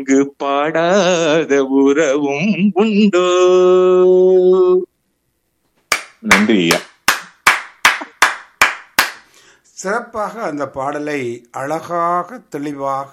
இங்கு பாடாத உறவும் உண்டோ நன்றி ஐயா சிறப்பாக அந்த பாடலை அழகாக தெளிவாக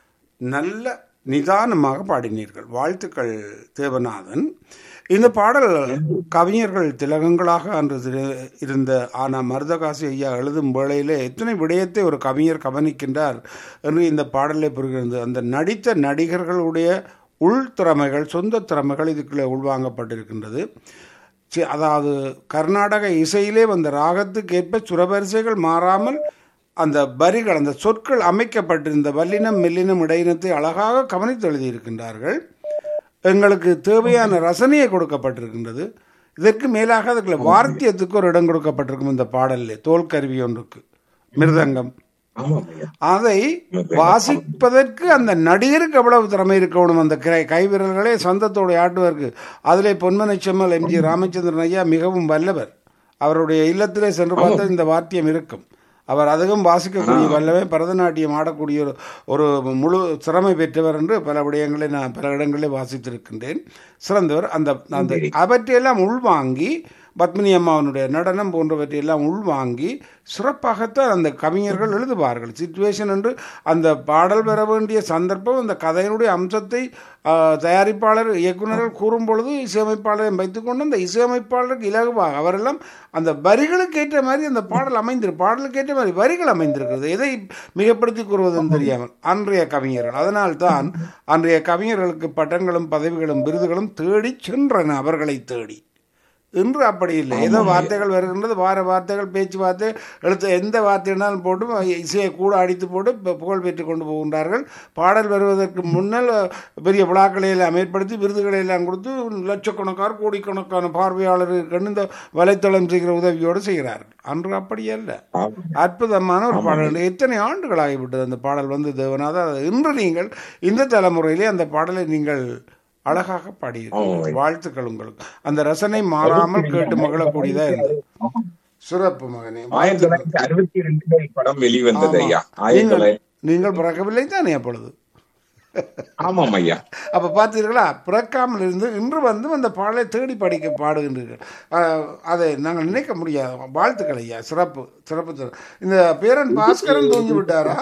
நல்ல நிதானமாக பாடினீர்கள் வாழ்த்துக்கள் தேவநாதன் இந்த பாடல் கவிஞர்கள் திலகங்களாக அன்று திரு- இருந்த ஆனா மருதகாசி ஐயா எழுதும் வேளையிலே எத்தனை விடயத்தை ஒரு கவிஞர் கவனிக்கின்றார் என்று இந்த பாடலை புரிகிறது அந்த நடித்த நடிகர்களுடைய உள் திறமைகள் சொந்த திறமைகள் இதுக்குள்ளே உள்வாங்கப்பட்டிருக்கின்றது சி- அதாவது கர்நாடக இசையிலே வந்த ராகத்துக்கேற்ப சுரவரிசைகள் மாறாமல் அந்த வரிகள் அந்த சொற்கள் அமைக்கப்பட்டிருந்த வல்லினம் மெல்லினம் இடையினத்தை அழகாக கவனித்து எழுதியிருக்கின்றார்கள் எங்களுக்கு தேவையான ரசனையை கொடுக்கப்பட்டிருக்கின்றது இதற்கு மேலாக அதுக்குள்ள வார்த்தியத்துக்கு ஒரு இடம் கொடுக்கப்பட்டிருக்கும் இந்த பாடலில் தோல் கருவி ஒன்றுக்கு மிருதங்கம் ஆமாம் ஐயா அதை வாசிப்பதற்கு அந்த நடிகருக்கு எவ்வளவு திறமை இருக்கணும் அந்த கை கைவிரல்களே சொந்தத்தோடு ஆட்டுவதற்கு அதிலே பொன்மனை செம்மல் எம்ஜி ராமச்சந்திரன் ஐயா மிகவும் வல்லவர் அவருடைய இல்லத்திலே சென்று பார்த்தால் இந்த வாத்தியம் இருக்கும் அவர் அதிகம் வாசிக்கக்கூடிய வல்லவே பரதநாட்டியம் ஆடக்கூடிய ஒரு ஒரு முழு திறமை பெற்றவர் என்று பல விடயங்களை நான் பல இடங்களில் வாசித்திருக்கின்றேன் சிறந்தவர் அந்த அந்த அவற்றையெல்லாம் உள்வாங்கி பத்மினி அம்மாவனுடைய நடனம் போன்றவற்றையெல்லாம் உள்வாங்கி சிறப்பாகத்தான் அந்த கவிஞர்கள் எழுதுவார்கள் சிச்சுவேஷன் என்று அந்த பாடல் பெற வேண்டிய சந்தர்ப்பம் அந்த கதையினுடைய அம்சத்தை ஆ, தயாரிப்பாளர் இயக்குனர்கள் கூறும் பொழுது இசையமைப்பாளரை வைத்துக்கொண்டு அந்த இசையமைப்பாளருக்கு இலகுவாக அவரெல்லாம் அந்த வரிகளுக்கு ஏற்ற மாதிரி அந்த பாடல் அமைந்திரு பாடலுக்கு ஏற்ற மாதிரி வரிகள் அமைந்திருக்கிறது எதை மிகப்படுத்தி கூறுவதுன்னு தெரியாமல் அன்றைய கவிஞர்கள் அதனால்தான் அன்றைய கவிஞர்களுக்கு பட்டங்களும் பதவிகளும் விருதுகளும் தேடிச் சென்றன அவர்களை தேடி இன்று அப்படி இல்லை ஏதோ வார்த்தைகள் வருகின்றது வார வார்த்தைகள் பேச்சு வார்த்தை எழுத்து எந்த வார்த்தைனாலும் போட்டு இசையை கூட அடித்து போட்டு பு- புகழ் பெற்று கொண்டு போகின்றார்கள் பாடல் வருவதற்கு முன்னால் பெரிய விழாக்களை எல்லாம் ஏற்படுத்தி விருதுகளை எல்லாம் கொடுத்து லட்சக்கணக்கான கோடிக்கணக்கான பார்வையாளர்கள் இந்த வலைத்தளம் செய்கிற உதவியோடு செய்கிறார்கள் அன்று அப்படி அல்ல அற்புதமான ஒரு பாடல் எத்தனை ஆண்டுகள் ஆகிவிட்டது அந்த பாடல் வந்து தேவனாத இன்று நீங்கள் இந்த தலைமுறையிலே அந்த பாடலை நீங்கள் அழகாக பாடியிருக்கீர்கள் வாழ்த்துக்கள் உங்களுக்கு அந்த ரசனை மாறாமல் கேட்டு மகிழக்கூடியதா இருந்தது சிறப்பு மகனே ஆயிரத்தி தொள்ளாயிரத்தி அறுபத்தி ரெண்டுல படம் வெளிவந்தது ஐயா ஆயிரத்தி நீங்கள் தொள்ளாயிரத்தி நீங்கள் பிறக்கவில்லை தானே அப்பொழுது ஆமாம் ஐயா அப்ப பார்த்தீர்களா பிறக்காமல் இருந்து இன்று வந்து அந்த பாடலை தேடி படிக்க பாடுகின்றீர்கள் அஹ், அதை நாங்கள் நினைக்க முடியாது வாழ்த்துக்கள் ஐயா சிறப்பு சிறப்பு சிறப்பு. இந்த பேரன் பாஸ்கரன் தூங்கி விட்டாரா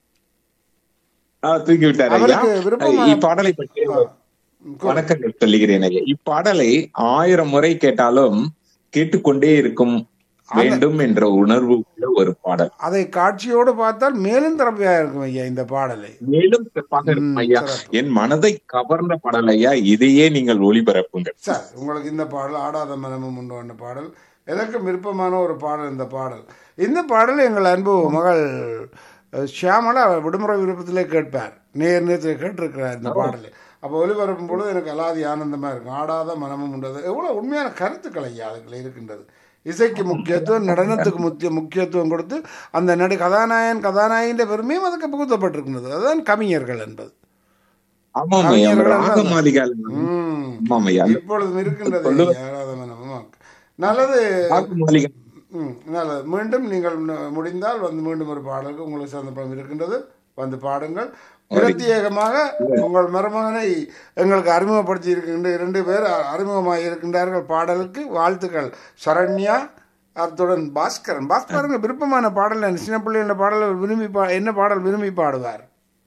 ஆ, தூக்கி விட்டார் ஐயா அவருக்கு விருப்பமான- இப்பாடலை பற்றி வணக்கங்கள் சொல்லுகிறேன் ஐயா இப்பாடலை ஆயிரம் முறை கேட்டாலும் கேட்டுக்கொண்டே இருக்கும் வேண்டும் என்ற உணர்வு உள்ள ஒரு பாடல் அதை காட்சியோடு பார்த்தால் மேலும் திறமையா இருக்கும் ஐயா இந்த பாடலை மேலும் சிறப்பாக இருக்கும் ஐயா என் மனதை கவர்ந்த பாடல் ஐயா இதையே நீங்கள் ஒளிபரப்புங்கள் சார் உங்களுக்கு இந்த பாடல் ஆடாத மனமும் உண்டு என்ற பாடல் எனக்கு விருப்பமான ஒரு பாடல் இந்த பாடல் இந்த பாடல் எங்கள் அன்பு மகள் அஹ், ஷியாமலா விடுமுறை விருப்பத்திலே கேட்பார் நேர் நேரத்தில் கேட்டிருக்கிறார் இந்த பாடலை அப்போ ஒளிபரப்பும் பொழுது எனக்கு அலாதி ஆனந்தமாக இருக்கும் ஆடாத மனமும் உண்டது எவ்வளோ உண்மையான கருத்துக்கள் ஐயா அதுக்குள்ள இருக்கின்றது இசைக்கு முக்கியத்துவம் நடனத்துக்கு முக்கிய முக்கியத்துவம் கொடுத்து அந்த நடி கதாநாயகன் கதாநாயகின்ற பெருமையும் அதுக்கு புகுத்தப்பட்டிருக்கின்றது அதுதான் கவிஞர்கள் என்பது ஆமாம் ஐயா கவிஞர்கள் ராக தான். மாளிகால் ம் ஆமாம் ஐயா இப்பொழுதும் இருக்கின்றது ஆடாத மனமும் நல்லது ராக மாளிகை ம், நல்லது மீண்டும் நீங்கள் ந- முடிந்தால் வந்து மீண்டும் ஒரு பாடலுக்கு உங்களுக்கு சந்தர்ப்பம் இருக்கின்றது வந்து பாடுங்கள் பிரத்யேகமாக உங்கள் மருமகனை எங்களுக்கு அறிமுகப்படுத்தி இருக்கின்ற இரண்டு பேர் அ- அறிமுகமாக இருக்கின்றார்கள் பாடலுக்கு வாழ்த்துக்கள் சரண்யா அத்துடன் பாஸ்கரன் பாஸ்கரன் விருப்பமான பாடல் என்ன? சின்ன பிள்ளைகள பாடல் விரும்பி பா என்ன பாடல் விரும்பி பாடுவார்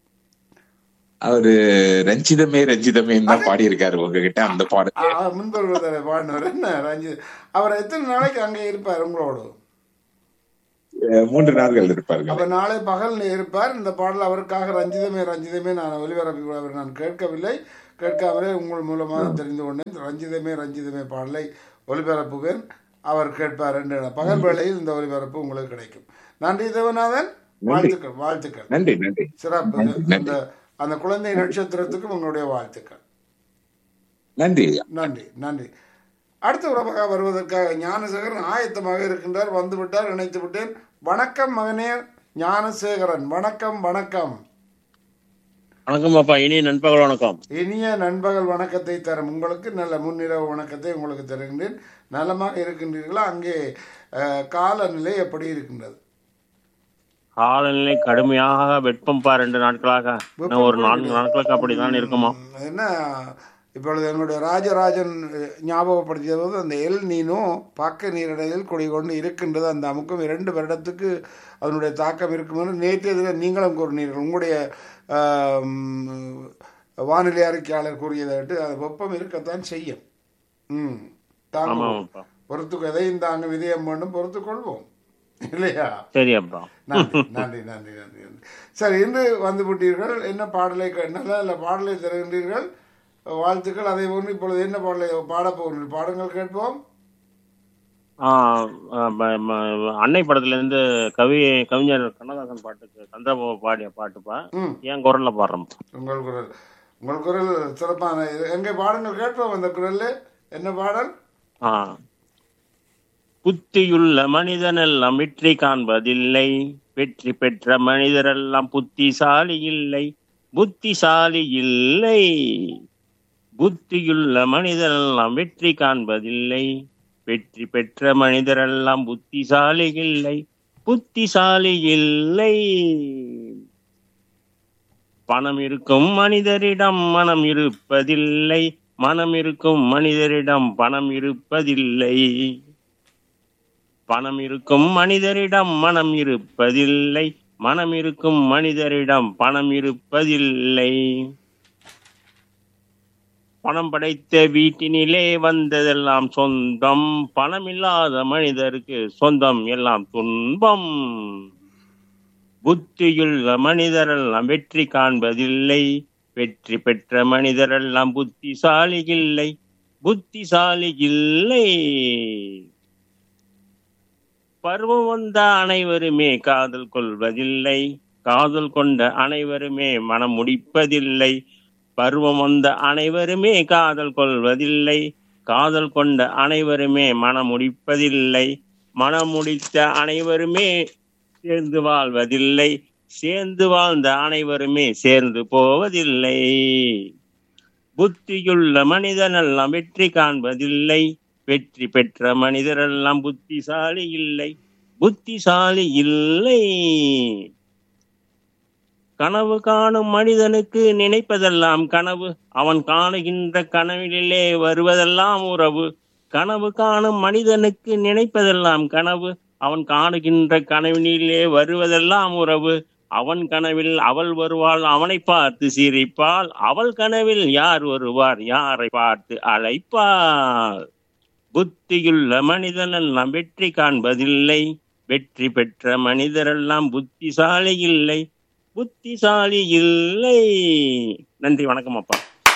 அவரு ரஞ்சிதமே ரஞ்சிதமே தான் பாடியிருக்காரு உங்ககிட்ட அந்த பாடல் ஆ, ஆ, முன்பொருவதரை பாடினவர் என்ன ரஞ்சித் அவர் எத்தனை நாளைக்கு அங்கே இருப்பார் உங்களோடு அஹ் மூன்று நாட்கள் இருப்பார்கள் அப்ப நாளை பகல் இருப்பார் இந்த பாடல் அவருக்காக ரஞ்சிதமே ரஞ்சிதமே நான் ஒலிபரப்பி அவர் நான் கேட்கவில்லை கேட்காமலே உங்கள் மூலமாக தெரிந்து கொண்டேன் ரஞ்சிதமே ரஞ்சிதமே பாடலை ஒலிபரப்புவேன் அவர் கேட்பார் என்று பகல் வேளையில் இந்த ஒலிபரப்பு உங்களுக்கு கிடைக்கும் நன்றி தேவநாதன் வாழ்த்துக்கள் வாழ்த்துக்கள் நன்றி நன்றி சிறப்பு அந்த அந்த குழந்தை நட்சத்திரத்துக்கும் உங்களுடைய வாழ்த்துக்கள் நன்றி ஐயா நன்றி நன்றி அடுத்த உறவாக வருவதற்காக ஞானசேகரன் ஆயத்தமாக இருக்கின்றார் வந்து விட்டார் இணைத்து விட்டேன் வணக்கம் மகனே ஞானசேகரன் வணக்கம் வணக்கம் வணக்கம் அப்பா இனிய நண்பகல் வணக்கம் இனிய நண்பகல் வணக்கத்தை தரும் உங்களுக்கு நல்ல முன்னிரவு வணக்கத்தை உங்களுக்கு தருகின்றேன் நலமாக இருக்கின்றீர்களா அங்கே அஹ், காலநிலை எப்படி இருக்கின்றது காலநிலை கடுமையாக வெப்பம்பா ரெண்டு நாட்களாக இன்னும் ஒரு நான்கு நாட்களுக்கு அப்படிதான் இருக்குமா ம், என்ன இப்பொழுது எங்களுடைய ராஜராஜன் அஹ், ஞாபகப்படுத்தியது போது அந்த எல் நீனும் பாக்க நீரிடையில் குடிகொண்டு இருக்கின்றது அந்த அமுக்கம் இரண்டு வருடத்துக்கு அதனுடைய தாக்கம் இருக்கும் என்று நேற்றைய தினம் நீங்களும் கூறினீர்கள் உங்களுடைய ஆம், வானிலை அறிக்கையாளர் கூறியதை விட்டு அது வெப்பம் இருக்கத்தான் செய்யும் ம் தாங்குவோம் ஆமாப்பா பொறுத்துக்கு எதையும் தாங்க விதயம் வேண்டும் பொறுத்துக் கொள்வோம் இல்லையா சரி அப்பா நன்றி நன்றி நன்றி நன்றி நன்றி சரி இன்று வந்து விட்டீர்கள் என்ன பாடலை க- நல்ல நல்ல பாடலை தருகின்றீர்கள் வாழ்த்துக்கள் அதே போன்று இப்பொழுது என்ன பாடலை பாடப் போகிறீர்கள் பாடங்கள் கேட்போம் ஆஹ் ஆஹ் ப- ம- அன்னை படத்துல இருந்து கவி கவிஞர் கண்ணதாசன் பாட்டுக்கு சந்திரபாபு பாடிய பாட்டுப்பா ம் என் குரல்ல பாடுறோம் உங்கள் குரல் உங்கள் குரல் சிறப்பான இது. எங்கே பாடங்கள் கேட்போம் அந்த குரல்ல என்ன பாடல் ஆஹ் புத்தியுள்ள மனிதனெல்லாம் வெற்றி காண்பதில்லை வெற்றி பெற்ற மனிதரெல்லாம் புத்திசாலி இல்லை புத்திசாலி இல்லை புத்தியுள்ள மனிதரெல்லாம் வெற்றி காண்பதில்லை வெற்றி பெற்ற மனிதரெல்லாம் புத்திசாலி இல்லை புத்திசாலி இல்லை பணம் இருக்கும் மனிதரிடம் மனம் இருப்பதில்லை மனம் இருக்கும் மனிதரிடம் பணம் இருப்பதில்லை பணம் இருக்கும் மனிதரிடம் மனம் இருப்பதில்லை மனம் இருக்கும் மனிதரிடம் பணம் இருப்பதில்லை பணம் படைத்த வீட்டினிலே வந்ததெல்லாம் சொந்தம் பணம் இல்லாத மனிதருக்கு சொந்தம் எல்லாம் துன்பம் புத்தியுள்ள மனிதரெல்லாம் வெற்றி காண்பதில்லை வெற்றி பெற்ற மனிதரெல்லாம் புத்திசாலி இல்லை புத்திசாலி இல்லை பருவம் வந்த அனைவருமே காதல் கொள்வதில்லை காதல் கொண்ட அனைவருமே மனம் முடிப்பதில்லை பருவம் வந்த அனைவருமே காதல் கொள்வதில்லை காதல் கொண்ட அனைவருமே மனம் முடிப்பதில்லை மனம் முடித்த அனைவருமே சேர்ந்து வாழ்வதில்லை சேர்ந்து வாழ்ந்த அனைவருமே சேர்ந்து போவதில்லை புத்தியுள்ள மனிதனெல்லாம் வெற்றி காண்பதில்லை வெற்றி பெற்ற மனிதரெல்லாம் புத்திசாலி இல்லை புத்திசாலி இல்லை கனவு காணும் மனிதனுக்கு நினைப்பதெல்லாம் கனவு அவன் காணுகின்ற கனவிலே வருவதெல்லாம் உறவு கனவு காணும் மனிதனுக்கு நினைப்பதெல்லாம் கனவு அவன் காணுகின்ற கனவினிலே வருவதெல்லாம் உறவு அவன் கனவில் அவள் வருவாள் அவனை பார்த்து சிரிப்பாள் அவள் கனவில் யார் வருவார் யாரை பார்த்து அழைப்பாள் புத்தியுள்ள மனிதனெல்லாம் வெற்றி காண்பதில்லை வெற்றி பெற்ற மனிதரெல்லாம் புத்திசாலி இல்லை புத்திசாலி இல்லை நன்றி வணக்கம் அப்பா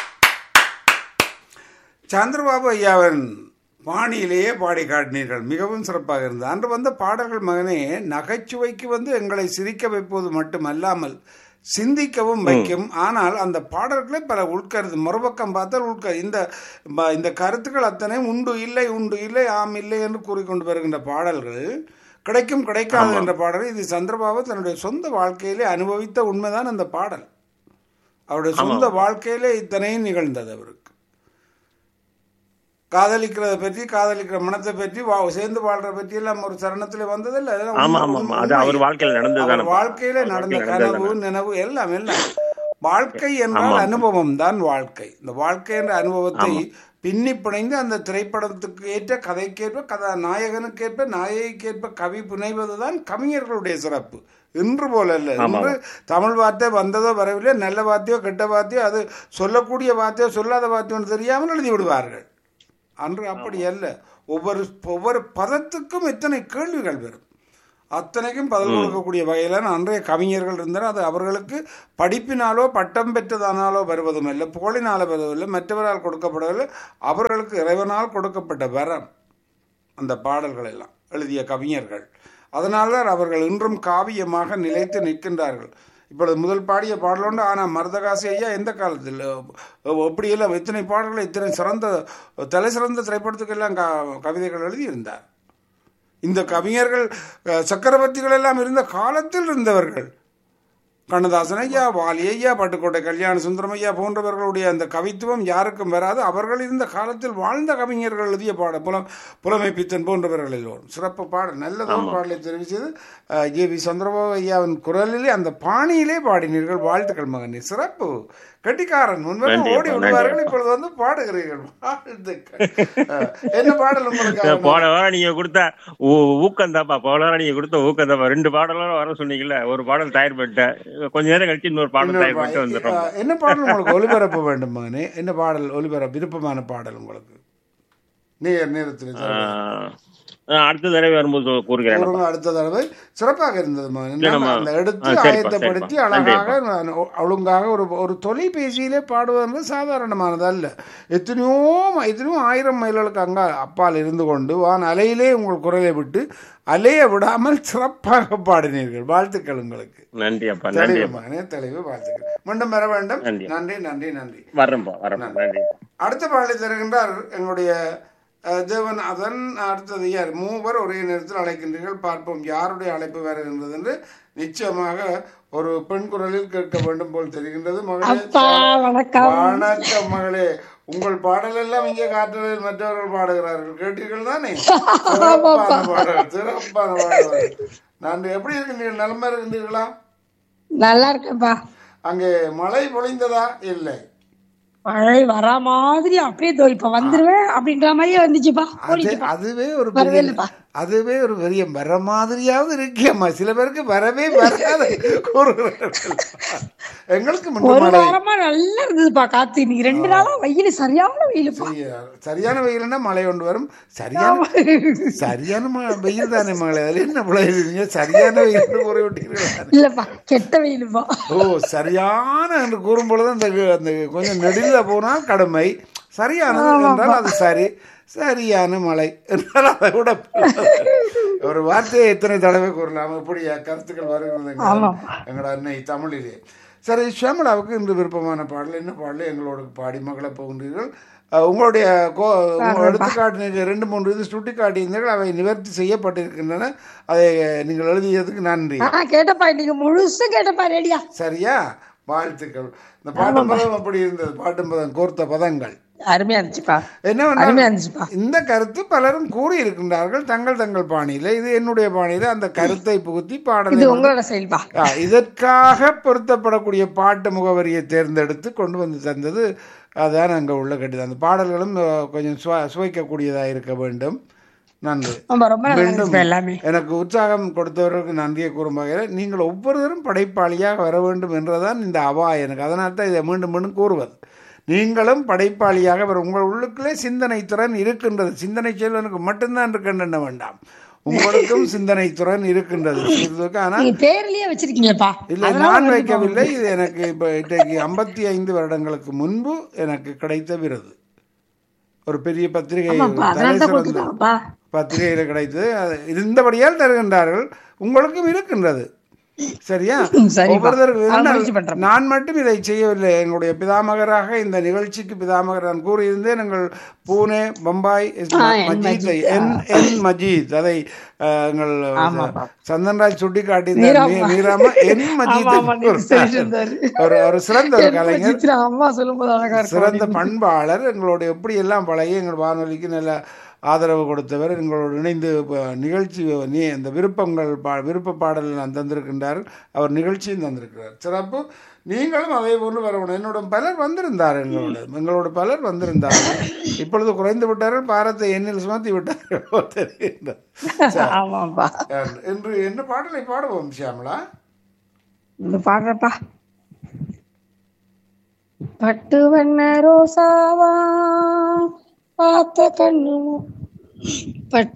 சந்திரபாபு ஐயாவின் பாணியிலேயே பாடி காட்டினீர்கள் மிகவும் சிறப்பாக இருந்தது அன்று வந்த பாடல்கள் மகனே நகைச்சுவைக்கு வந்து எங்களை சிரிக்க வைப்பது மட்டுமல்லாமல் சிந்திக்கவும் வைக்கும் ஆனால் அந்த பாடல்களை பல உட்கருத்து மறுபக்கம் பார்த்தால் உட்க இந்த ப- இந்த கருத்துக்கள் அத்தனை உண்டு இல்லை உண்டு இல்லை ஆம் இல்லை என்று கூறிக்கொண்டு வருகின்ற பாடல்கள் கிடைக்கும் கிடைக்காது என்ற பாடல் இது சந்திரபாபு தன்னுடைய சொந்த வாழ்க்கையிலே அனுபவித்த உண்மைதான் அந்த பாடல் அவருடைய சொந்த வாழ்க்கையிலே இத்தனையும் நிகழ்ந்தது அவருக்கு காதலிக்கிறத பற்றி காதலிக்கிற மனத்தை பற்றி வா- சேர்ந்து வாழ்ற பற்றி எல்லாம் ஒரு சரணத்துல வந்ததில்ல அதெல்லாம் ஆமா உண்மை- ஆமா ஆமா அது உண்மை. அவர் வாழ்க்கையில நடந்ததுதானே அவர் வாழ்க்கையில நடந்த கனவு நினைவு எல்லாம் எல்லாம் வாழ்க்கை என்றால் அனுபவம் தான் வாழ்க்கை இந்த வாழ்க்கை என்ற அனுபவத்தை பின்னி பிணைந்து அந்த திரைப்படத்துக்கு ஏற்ற கதைக்கேற்ப கதா நாயகனுக்கேற்ப நாயகிக்கேற்ப கவி புனைவதுதான் கவிஞர்களுடைய சிறப்பு இன்று போல அல்ல இன்று தமிழ் வார்த்தை வந்ததோ வரவில்லை நல்ல வார்த்தையோ கெட்ட வார்த்தையோ அது சொல்லக்கூடிய வார்த்தையோ சொல்லாத வார்த்தையோ தெரியாமல் எழுதி விடுவார்கள் அன்று அப்படி அல்ல ஒவ்வொரு ஒவ்வொரு பதத்துக்கும் எத்தனை கேள்விகள் வரும் அத்தனைக்கும் பதில் கொடுக்கக்கூடிய வகையிலான அன்றைய கவிஞர்கள் இருந்தனர் அது அவர்களுக்கு படிப்பினாலோ பட்டம் பெற்றதானாலோ வருவதும் இல்லை புகழினாலோ வருவதில்லை மற்றவரால் கொடுக்கப்படவில்லை அவர்களுக்கு இறைவனால் கொடுக்கப்பட்ட வரம் அந்த பாடல்கள் எல்லாம் எழுதிய கவிஞர்கள் அதனால்தான் அவர்கள் இன்றும் காவியமாக நிலைத்து நிற்கின்றார்கள் இப்பொழுது முதல் பாடிய பாடலோண்டு ஆனால் மருதகாசி ஐயா எந்த காலத்தில் எப்படியெல்லாம் இத்தனை பாடல்களை இத்தனை சிறந்த தலை சிறந்த திரைப்படத்துக்கெல்லாம் க கவிதைகள் எழுதியிருந்தார் இந்த கவிஞர்கள் அஹ், சக்கரவர்த்திகள் எல்லாம் இருந்த காலத்தில் இருந்தவர்கள் கண்ணதாசன் ஐயா வாலி ஐயா பட்டுக்கோட்டை கல்யாண சுந்தரம் ஐயா போன்றவர்களுடைய அந்த கவித்துவம் யாருக்கும் வராது அவர்கள் இருந்த காலத்தில் வாழ்ந்த கவிஞர்கள் எழுதிய பாட புலம் புலமை பித்தன் போன்றவர்கள் எல்லோரும் சிறப்பு பாடல் நல்லதொரு பாடலை தெரிவித்தது ஜே வி சந்திரபாபு ஐயாவின் குரலிலே அந்த பாணியிலே பாடினீர்கள் வாழ்த்துக்கள் மகனே சிறப்பு கெட்டிக்காரன் முன்பு நன்றி ஓடி அப்பா, விடுவார்கள் இப்பொழுது வந்து பாடுகிறீர்கள் வாழ்த்துக்கள் அஹ், என்ன பாடல் உங்களுக்கு போன வாரம் நீங்க கொடுத்த ஊ- ஊக்கம் தாப்பா போன வாரம் நீங்க கொடுத்த ஊக்கம் தாப்பா ரெண்டு பாடலும் வர சொன்னீங்கல்ல ஒரு பாடல் தயார் பண்ணிட்டேன் கொஞ்ச நேரம் கழிச்சு இன்னொரு பாடல் தயார் பண்ணிட்டு வந்துடுறோம் அஹ், என்ன பாடல் உங்களுக்கு ஒலிபரப்ப வேண்டும் மகனே என்ன பாடல் ஒலிபரப்பு விருப்பமான பாடல் உங்களுக்கு நேர் நேரத்தில் ஆஹ், ஆஹ், அடுத்த தடவை வரும்போது சொ- கூறுகிறேன் கூறுங்க அடுத்த தடவை சிறப்பாக இருந்தது மகன் இல்ல, நம்ம- அந்த எடுத்து ஆ, சரிப்பா, ஆயத்தப்படுத்தி சரிப்பா. அழகாக நான் ஒ- ஒழுங்காக ஒரு ஒரு தொலைபேசியிலே பாடுவது சாதாரணமானது அல்ல எத்தனையோ ம- எத்தனையோ ஆயிரம் மைல்களுக்கு அங்க அப்பால் இருந்து கொண்டு வான் அலையிலே உங்கள் குரலை விட்டு அலைய விடாமல் சிறப்பாக பாடினீர்கள் வாழ்த்துக்கள் உங்களுக்கு நன்றி அப்பா நன்றி தெளிவு அப்பா மகனே தெளிவு வாழ்த்துக்கள் மீண்டும் வர வேண்டும் நன்றி. நன்றி நன்றி நன்றி வர்றேன்ப்பா வரேன்ப்பா நன்றி அடுத்த பாடலை தருகின்றார் எங்களுடைய அஹ், தேவன் அதன் அடுத்தது யார் மூவர் ஒரே நேரத்தில் அழைக்கின்றீர்கள் பார்ப்போம் யாருடைய அழைப்பு வருகின்றது என்று நிச்சயமாக ஒரு பெண் குரலில் கேட்க வேண்டும் போல் தெரிகின்றது மகளே அப்பா வணக்கம் வணக்கம் மகளே உங்கள் பாடல் எல்லாம் இங்கே காற்றுகளில் மற்றவர்கள் பாடுகிறார்கள் கேட்டீர்கள் தானே சிறப்பான பாடல் சிறப்பான பாடல் நான் எப்படி இருக்கின்றீர்கள் நலமா இருக்கின்றீர்களா நல்லா இருக்கேன்ப்பா அங்கே மழை பொழிந்ததா இல்லை மழை வரா மாதிரி அப்படியே தோ இப்ப வந்துருவேன் அப்படின்ற மாதிரியே வந்துச்சுப்பா அது ஓடிச்சுப்பா அதுவே ஒரு வரவே பெரிய இல்லைப்பா. அதுவே ஒரு பெரிய வர மாதிரியாவது இருக்கேம்மா சில பேருக்கு வரவே வராது கூறுகிறார்கள் எங்களுக்கு முன்பு ஒரு மழை வாரமா நல்லா இருந்ததுப்பா காத்து இன்னைக்கு ரெண்டு நாளா வெயில் சரியான வெயிலுப்பா செய்ய- சரியான வெயில்னா மழை கொண்டு வரும் சரியான சரியான ம- வெயில் தானே மழை அதில் என்ன விளையுதுங்க சரியான வெயில் கூறி விட்டீர்கள் இல்லப்பா கெட்ட வெயிலுப்பா ஓ சரியான என்று கூறும் பொழுது அந்த அந்த கொஞ்சம் நெடில போனால் கடுமை சரியானது என்றால் அது சரி சரியான மழை என்றால் அதை விட ஒரு வார்த்தையை எத்தனை தடவை கூறலாம் இப்படி கருத்துக்கள் வருகிறது எங்களோட- எங்களோட அன்னை தமிழிலே சரி ஷியாமலாவுக்கு இன்று விருப்பமான பாடல் என்ன பாடல் எங்களோட பாடி மகள போகின்றீர்கள் அஹ், உங்களுடைய கோ உங்கள் எடுத்துக்காட்டு நீங்கள் ரெண்டு மூன்று இது சுட்டி காட்டியிருந்தீர்கள் அவை நிவர்த்தி செய்யப்பட்டிருக்கின்றன அதை நீங்கள் எழுதியதுக்கு நன்றி ஆஹ் கேட்டப்பா இன்னைக்கு முழுசும் கேட்டப்பா ரெடியா சரியா வாழ்த்துக்கள் இந்த பாட்டும் பதம் அப்படி இருந்தது பாட்டும் பதம் கோர்த்த பதங்கள் அருமையா இருந்துச்சுப்பா என்னவென்றால் அருமையா இருந்துச்சுப்பா இந்த கருத்து பலரும் கூறி இருக்கின்றார்கள் தங்கள் தங்கள் பாணியில இது என்னுடைய பாணியில அந்த கருத்தை புகுத்தி பாடலை இது உங்களோட செயல்பா ஆ, இதற்காக பொருத்தப்படக்கூடிய பாட்டு முகவரியை தேர்ந்தெடுத்து கொண்டு வந்து தந்தது அதான் அங்கே உள்ள கட்டுது அந்த பாடல்களும் அ, கொஞ்சம் சுவ சுவைக்கக்கூடியதாக இருக்க வேண்டும் நன்றி ரொம்ப ரொம்ப நல்லா மீண்டும் இருந்துச்சுப்பா எல்லாமே எனக்கு உற்சாகம் கொடுத்தவர்களுக்கு நன்றியை கூறும் வகையில் நீங்கள் ஒவ்வொருவரும் படைப்பாளியாக வர வேண்டும் என்றுதான் இந்த அவா எனக்கு அதனால தான் இதை மீண்டும் மீண்டும் கூறுவது நீங்களும் படைப்பாளியாக வர உங்கள் உள்ளுக்குள்ளே சிந்தனை திறன் இருக்கின்றது சிந்தனை செல்வனுக்கு மட்டும்தான் இருக்கின்றன வேண்டாம் உங்களுக்கும் சிந்தனை திறன் இருக்கின்றது இதுக்கு ஆனால் நீங்க பேர்லயே வச்சிருக்கீங்கப்பா இல்லை நான் வைக்கவில்லை இது எனக்கு இப்போ இன்றைக்கு ஐம்பத்தி ஐந்து வருடங்களுக்கு முன்பு எனக்கு கிடைத்த விருது ஒரு பெரிய பத்திரிகை ஆமாப்பா தலை அதனால தான் சிறந்த கொடுத்துருக்காங்கப்பா பத்திரிகையில் கிடைத்தது அது இருந்தபடியால் தருகின்றார்கள் உங்களுக்கும் இருக்கின்றது சரியா சரிப்பா. ஒவ்வொருத்தருக்கும் நான் என்ன- முயற்சி பண்றேன். நான் மட்டும் இதை செய்யவில்லை எங்களுடைய பிதாமகராக இந்த நிகழ்ச்சிக்கு பிதாமகர் நான் கூறியிருந்தேன் எங்கள் பூனே பம்பாய் எஸ் ஆ, N Majeed Majeed. N N Majeed அதை அஹ், எங்கள் ஆமாப்பா. சந்தன்ராஜ் சுட்டி காட்டியிருந்தார் மீராம்மா. மீராமா என் மஜீத் ஆமா, ஆமா, நீங்க சொல்லியிருந்தாரு. ஒரு ஒரு சிறந்த ஒரு என் கலைஞர் மஜித்ரா அம்மா சொல்லும்போது அழகா இருக்கும் சிறந்த பண்பாளர் எங்களோட எப்படி எல்லாம் பழகி எங்கள் வானொலிக்கு நல்ல ஆதரவு கொடுத்தவர் எங்களோடு இணைந்து ப- நிகழ்ச்சி நீ இந்த விருப்பங்கள் பா விருப்ப பாடல் நான் தந்திருக்கின்றார் அவர் நிகழ்ச்சியும் தந்திருக்கிறார் சிறப்பு நீங்களும் அதே போன்று வரணும் என்னோட பலர் வந்திருந்தார் எங்களோட எங்களோட பலர் வந்திருந்தார்கள் இப்பொழுது குறைந்து விட்டார்கள் பாரத்தை எண்ணில் சுமத்தி விட்டார்கள் தெரிகின்றது. சரி. ஆமாப்பா என்று என்ன பாடலை பாடுவோம் ஷியாமலா இந்த பாடுறப்பா பட்டு வண்ண ரோசாவா பார்த்த கண்ணு பட்டு